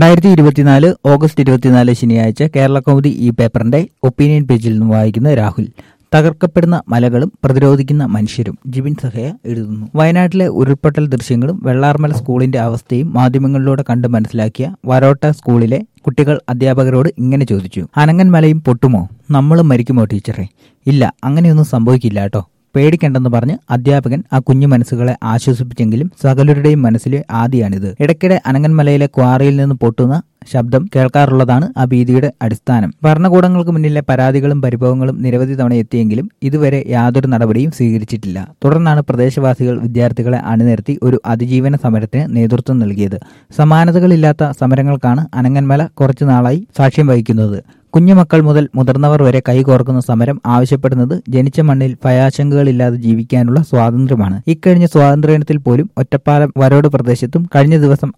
രണ്ടായിരത്തി ഇരുപത്തിനാല് ഓഗസ്റ്റ് ഇരുപത്തിനാല് ശനിയാഴ്ച കേരള കൗമുദി ഈ പേപ്പറിന്റെ ഒപ്പീനിയൻ പേജിൽ നിന്ന് വായിക്കുന്ന രാഹുൽ തകർക്കപ്പെടുന്ന മലകളും പ്രതിരോധിക്കുന്ന മനുഷ്യരും ജിബിൻ സഹയ എഴുതുന്നു വയനാട്ടിലെ ഉരുൾപൊട്ടൽ ദൃശ്യങ്ങളും വെള്ളാർമല സ്കൂളിന്റെ അവസ്ഥയും മാധ്യമങ്ങളിലൂടെ കണ്ട് മനസ്സിലാക്കിയ വരോട്ട സ്കൂളിലെ കുട്ടികൾ അധ്യാപകരോട് ഇങ്ങനെ ചോദിച്ചു അനങ്ങൻമലയും പൊട്ടുമോ നമ്മളും മരിക്കുമോ ടീച്ചറെ ഇല്ല അങ്ങനെയൊന്നും സംഭവിക്കില്ല കേട്ടോ പേടിക്കണ്ടെന്ന് പറഞ്ഞ് അധ്യാപകൻ ആ കുഞ്ഞു മനസ്സുകളെ ആശ്വസിപ്പിച്ചെങ്കിലും സകലരുടെയും മനസ്സിലെ ആദിയാണിത് ഇടയ്ക്കിടെ അനങ്ങൻമലയിലെ ക്വാറിയിൽ നിന്ന് പൊട്ടുന്ന ശബ്ദം കേൾക്കാറുള്ളതാണ് ആ ഭീതിയുടെ അടിസ്ഥാനം ഭരണകൂടങ്ങൾക്ക് മുന്നിലെ പരാതികളും പരിഭവങ്ങളും നിരവധി തവണ എത്തിയെങ്കിലും ഇതുവരെ യാതൊരു നടപടിയും സ്വീകരിച്ചിട്ടില്ല തുടർന്നാണ് പ്രദേശവാസികൾ വിദ്യാർത്ഥികളെ അണിനിരത്തി ഒരു അതിജീവന സമരത്തിന് നേതൃത്വം നൽകിയത് സമാനതകളില്ലാത്ത സമരങ്ങൾക്കാണ് അനങ്ങന്മല കുറച്ചു നാളായി സാക്ഷ്യം വഹിക്കുന്നത് കുഞ്ഞുമക്കൾ മുതൽ മുതിർന്നവർ വരെ കൈകോർക്കുന്ന സമരം ആവശ്യപ്പെടുന്നത് ജനിച്ച മണ്ണിൽ ഭയാശങ്കകളില്ലാതെ ജീവിക്കാനുള്ള സ്വാതന്ത്ര്യമാണ് ഇക്കഴിഞ്ഞ സ്വാതന്ത്ര്യദിനത്തിൽ പോലും ഒറ്റപ്പാലം വരോട് പ്രദേശത്തും കഴിഞ്ഞ ദിവസം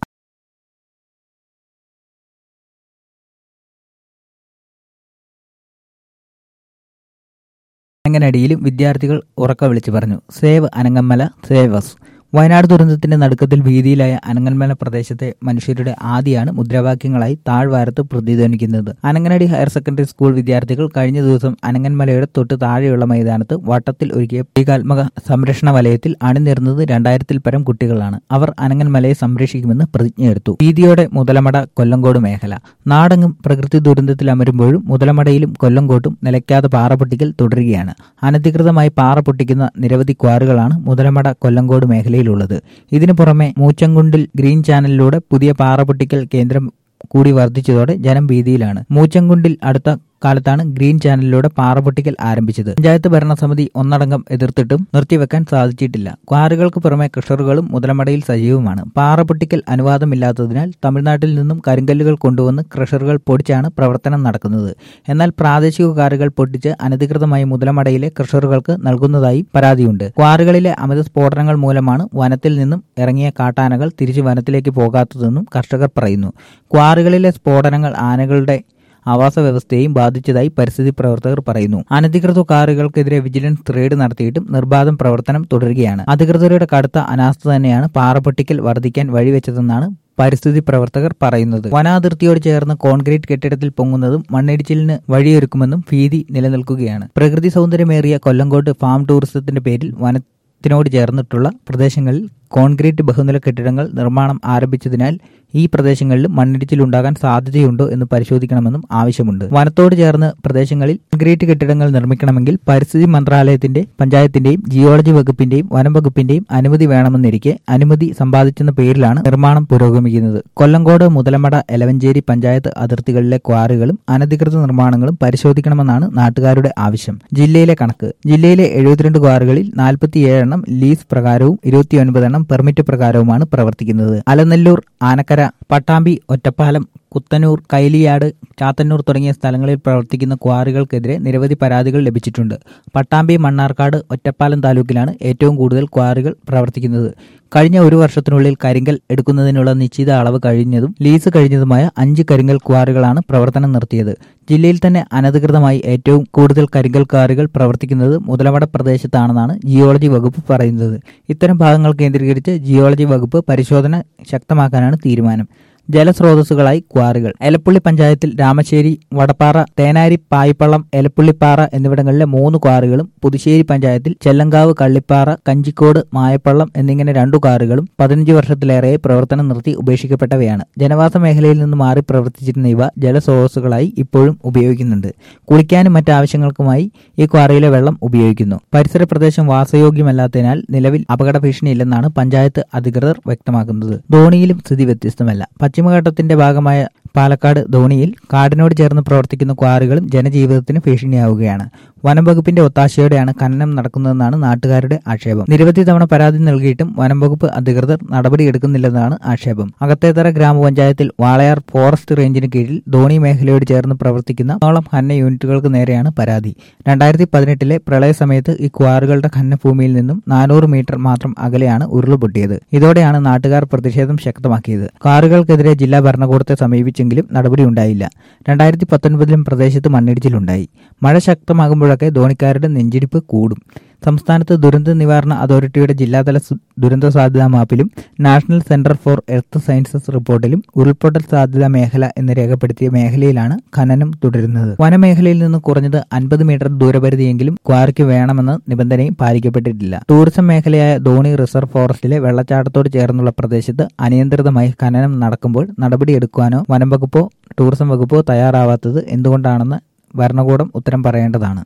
അനങ്ങനടിയിലും വിദ്യാർത്ഥികൾ ഉറക്ക വിളിച്ചു പറഞ്ഞു സേവ് അനങ്ങമ്മല സേവസ് വയനാട് ദുരന്തത്തിന്റെ നടുക്കത്തിൽ ഭീതിയിലായ അനങ്ങന്മല പ്രദേശത്തെ മനുഷ്യരുടെ ആദിയാണ് മുദ്രാവാക്യങ്ങളായി താഴ്വാരത്ത് പ്രതിധ്വനിക്കുന്നത് അനങ്ങനടി ഹയർ സെക്കൻഡറി സ്കൂൾ വിദ്യാർത്ഥികൾ കഴിഞ്ഞ ദിവസം അനങ്ങന്മലയുടെ തൊട്ട് താഴെയുള്ള മൈതാനത്ത് വട്ടത്തിൽ ഒരുക്കിയ പ്രതീകാത്മക സംരക്ഷണ വലയത്തിൽ അണിനിരുന്നത് രണ്ടായിരത്തിൽ പരം കുട്ടികളാണ് അവർ അനങ്ങന്മലയെ സംരക്ഷിക്കുമെന്ന് പ്രതിജ്ഞയെടുത്തു ഭീതിയോടെ മുതലമട കൊല്ലങ്കോട് മേഖല നാടെങ്ങും പ്രകൃതി ദുരന്തത്തിൽ അമരുമ്പോഴും മുതലമടയിലും കൊല്ലങ്കോട്ടും നിലയ്ക്കാതെ പാറ പൊട്ടിക്കൽ തുടരുകയാണ് അനധികൃതമായി പാറ പൊട്ടിക്കുന്ന നിരവധി ക്വാറുകളാണ് മുതലമട കൊല്ലങ്കോട് മേഖലയിൽ ജില്ലയിലുള്ളത് ഇതിനു പുറമെ മൂച്ചങ്കുണ്ടിൽ ഗ്രീൻ ചാനലിലൂടെ പുതിയ പാറ പൊട്ടിക്കൽ കേന്ദ്രം കൂടി വർദ്ധിച്ചതോടെ ജനം ഭീതിയിലാണ് മൂച്ചങ്കുണ്ടിൽ അടുത്ത കാലത്താണ് ഗ്രീൻ ചാനലിലൂടെ പാറ പൊട്ടിക്കൽ ആരംഭിച്ചത് പഞ്ചായത്ത് ഭരണസമിതി ഒന്നടങ്കം എതിർത്തിട്ടും നിർത്തിവെക്കാൻ സാധിച്ചിട്ടില്ല ക്വാറികൾക്ക് പുറമെ ക്രഷറുകളും മുതലമടയിൽ സജീവമാണ് പാറ പൊട്ടിക്കൽ അനുവാദമില്ലാത്തതിനാൽ തമിഴ്നാട്ടിൽ നിന്നും കരിങ്കല്ലുകൾ കൊണ്ടുവന്ന് ക്രഷറുകൾ പൊടിച്ചാണ് പ്രവർത്തനം നടക്കുന്നത് എന്നാൽ പ്രാദേശിക ക്വാറികൾ പൊട്ടിച്ച് അനധികൃതമായി മുതലമടയിലെ ക്രഷറുകൾക്ക് നൽകുന്നതായി പരാതിയുണ്ട് ക്വാറികളിലെ അമിത സ്ഫോടനങ്ങൾ മൂലമാണ് വനത്തിൽ നിന്നും ഇറങ്ങിയ കാട്ടാനകൾ തിരിച്ചു വനത്തിലേക്ക് പോകാത്തതെന്നും കർഷകർ പറയുന്നു ക്വാറികളിലെ സ്ഫോടനങ്ങൾ ആനകളുടെ ആവാസ വ്യവസ്ഥയെയും ബാധിച്ചതായി പരിസ്ഥിതി പ്രവർത്തകർ പറയുന്നു അനധികൃത കാറുകൾക്കെതിരെ വിജിലൻസ് റെയ്ഡ് നടത്തിയിട്ടും നിർബാധം പ്രവർത്തനം തുടരുകയാണ് അധികൃതരുടെ കടുത്ത അനാസ്ഥ തന്നെയാണ് പാറപൊട്ടിക്കൽ വർദ്ധിക്കാൻ വഴിവെച്ചതെന്നാണ് പരിസ്ഥിതി പ്രവർത്തകർ പറയുന്നത് വനാതിർത്തിയോട് ചേർന്ന് കോൺക്രീറ്റ് കെട്ടിടത്തിൽ പൊങ്ങുന്നതും മണ്ണിടിച്ചിലിന് വഴിയൊരുക്കുമെന്നും ഭീതി നിലനിൽക്കുകയാണ് പ്രകൃതി സൗന്ദര്യമേറിയ കൊല്ലങ്കോട്ട് ഫാം ടൂറിസത്തിന്റെ പേരിൽ വനത്തിനോട് ചേർന്നിട്ടുള്ള പ്രദേശങ്ങളിൽ കോൺക്രീറ്റ് ബഹുനില കെട്ടിടങ്ങൾ നിർമ്മാണം ആരംഭിച്ചതിനാൽ ഈ പ്രദേശങ്ങളിലും മണ്ണിടിച്ചിലുണ്ടാകാൻ സാധ്യതയുണ്ടോ എന്ന് പരിശോധിക്കണമെന്നും ആവശ്യമുണ്ട് വനത്തോട് ചേർന്ന് പ്രദേശങ്ങളിൽ കോൺക്രീറ്റ് കെട്ടിടങ്ങൾ നിർമ്മിക്കണമെങ്കിൽ പരിസ്ഥിതി മന്ത്രാലയത്തിന്റെ പഞ്ചായത്തിന്റെയും ജിയോളജി വകുപ്പിന്റെയും വനം വകുപ്പിന്റെയും അനുമതി വേണമെന്നിരിക്കെ അനുമതി സമ്പാദിച്ചെന്ന പേരിലാണ് നിർമ്മാണം പുരോഗമിക്കുന്നത് കൊല്ലങ്കോട് മുതലമട എലവഞ്ചേരി പഞ്ചായത്ത് അതിർത്തികളിലെ ക്വാറികളും അനധികൃത നിർമ്മാണങ്ങളും പരിശോധിക്കണമെന്നാണ് നാട്ടുകാരുടെ ആവശ്യം ജില്ലയിലെ കണക്ക് ജില്ലയിലെ എഴുപത്തിരണ്ട് ക്വാറികളിൽ നാൽപ്പത്തിയേഴെണ്ണം ലീസ് പ്രകാരവും ഇരുപത്തിയൊൻപതെണ്ണം പെർമിറ്റ് പ്രകാരവുമാണ് പ്രവർത്തിക്കുന്നത് അലനെല്ലൂർ ആനക്കര പട്ടാമ്പി ഒറ്റപ്പാലം കുത്തനൂർ കൈലിയാട് ചാത്തന്നൂർ തുടങ്ങിയ സ്ഥലങ്ങളിൽ പ്രവർത്തിക്കുന്ന ക്വാറികൾക്കെതിരെ നിരവധി പരാതികൾ ലഭിച്ചിട്ടുണ്ട് പട്ടാമ്പി മണ്ണാർക്കാട് ഒറ്റപ്പാലം താലൂക്കിലാണ് ഏറ്റവും കൂടുതൽ ക്വാറികൾ പ്രവർത്തിക്കുന്നത് കഴിഞ്ഞ ഒരു വർഷത്തിനുള്ളിൽ കരിങ്കൽ എടുക്കുന്നതിനുള്ള നിശ്ചിത അളവ് കഴിഞ്ഞതും ലീസ് കഴിഞ്ഞതുമായ അഞ്ച് കരിങ്കൽ ക്വാറികളാണ് പ്രവർത്തനം നിർത്തിയത് ജില്ലയിൽ തന്നെ അനധികൃതമായി ഏറ്റവും കൂടുതൽ കരിങ്കൽ ക്വാറികൾ പ്രവർത്തിക്കുന്നത് മുതലമട പ്രദേശത്താണെന്നാണ് ജിയോളജി വകുപ്പ് പറയുന്നത് ഇത്തരം ഭാഗങ്ങൾ കേന്ദ്രീകരിച്ച് ജിയോളജി വകുപ്പ് പരിശോധന ശക്തമാക്കാനാണ് തീരുമാനം ജലസ്രോതസ്സുകളായി ക്വാറികൾ എലപ്പുള്ളി പഞ്ചായത്തിൽ രാമശ്ശേരി വടപ്പാറ തേനാരി പായ്പള്ളം എലപ്പുള്ളിപ്പാറ എന്നിവിടങ്ങളിലെ മൂന്ന് ക്വാറികളും പുതുശ്ശേരി പഞ്ചായത്തിൽ ചെല്ലങ്കാവ് കള്ളിപ്പാറ കഞ്ചിക്കോട് മായപ്പള്ളം എന്നിങ്ങനെ രണ്ടു കാറുകളും പതിനഞ്ച് വർഷത്തിലേറെ പ്രവർത്തനം നിർത്തി ഉപേക്ഷിക്കപ്പെട്ടവയാണ് ജനവാസ മേഖലയിൽ നിന്ന് മാറി പ്രവർത്തിച്ചിരുന്ന ഇവ ജലസ്രോതസ്സുകളായി ഇപ്പോഴും ഉപയോഗിക്കുന്നുണ്ട് കുളിക്കാനും മറ്റാവശ്യങ്ങൾക്കുമായി ഈ ക്വാറിയിലെ വെള്ളം ഉപയോഗിക്കുന്നു പരിസര പ്രദേശം വാസയോഗ്യമല്ലാത്തതിനാൽ നിലവിൽ അപകട ഭീഷണിയില്ലെന്നാണ് പഞ്ചായത്ത് അധികൃതർ വ്യക്തമാക്കുന്നത് ധോണിയിലും സ്ഥിതി വ്യത്യസ്തമല്ല പശ്ചിമഘട്ടത്തിന്റെ ഭാഗമായ പാലക്കാട് ധോണിയിൽ കാടിനോട് ചേർന്ന് പ്രവർത്തിക്കുന്ന ക്വാറികളും ജനജീവിതത്തിന് ഭീഷണിയാവുകയാണ് വനം വകുപ്പിന്റെ ഒത്താശയോടെയാണ് ഖനനം നടക്കുന്നതെന്നാണ് നാട്ടുകാരുടെ ആക്ഷേപം നിരവധി തവണ പരാതി നൽകിയിട്ടും വനം വകുപ്പ് അധികൃതർ നടപടിയെടുക്കുന്നില്ലെന്നാണ് ആക്ഷേപം അകത്തേത്തറ ഗ്രാമപഞ്ചായത്തിൽ വാളയാർ ഫോറസ്റ്റ് റേഞ്ചിന് കീഴിൽ ധോണി മേഖലയോട് ചേർന്ന് പ്രവർത്തിക്കുന്ന ഓളം ഖനന യൂണിറ്റുകൾക്ക് നേരെയാണ് പരാതി രണ്ടായിരത്തി പതിനെട്ടിലെ പ്രളയ സമയത്ത് ഈ ക്വാറുകളുടെ ഖനനഭൂമിയിൽ നിന്നും നാനൂറ് മീറ്റർ മാത്രം അകലെയാണ് ഉരുളുപൊട്ടിയത് ഇതോടെയാണ് നാട്ടുകാർ പ്രതിഷേധം ശക്തമാക്കിയത് ക്വാറുകൾക്കെതിരെ ജില്ലാ ഭരണകൂടത്തെ സമീപിച്ചെങ്കിലും നടപടിയുണ്ടായില്ല രണ്ടായിരത്തി പത്തൊൻപതിലും പ്രദേശത്ത് മണ്ണിടിച്ചിലുണ്ടായി മഴ ശക്തമാകുമ്പോൾ വരുമ്പോഴൊക്കെ ധോണിക്കാരുടെ നെഞ്ചിടിപ്പ് കൂടും സംസ്ഥാനത്ത് ദുരന്ത നിവാരണ അതോറിറ്റിയുടെ ജില്ലാതല സു- ദുരന്ത സാധ്യതാ മാപ്പിലും national centre for earth sciences റിപ്പോർട്ടിലും ഉരുൾപൊട്ടൽ സാധ്യതാ മേഖല എന്ന് രേഖപ്പെടുത്തിയ മേഖലയിലാണ് ഖനനം തുടരുന്നത് വനമേഖലയിൽ നിന്ന് കുറഞ്ഞത് അൻപത് മീറ്റർ ദൂരപരിധിയെങ്കിലും ക്വാറിക്ക് വേണമെന്ന നിബന്ധനയും പാലിക്കപ്പെട്ടിട്ടില്ല ടൂറിസം മേഖലയായ ധോണി റിസർവ് ഫോറസ്റ്റിലെ വെള്ളച്ചാട്ടത്തോട് ചേർന്നുള്ള പ്രദേശത്ത് അനിയന്ത്രിതമായി ഖനനം നടക്കുമ്പോൾ നടപടിയെടുക്കുവാനോ വനം വകുപ്പോ ടൂറിസം വകുപ്പോ തയ്യാറാവാത്തത് എന്തുകൊണ്ടാണെന്ന് ഭരണകൂടം ഉത്തരം പറയേണ്ടതാണ്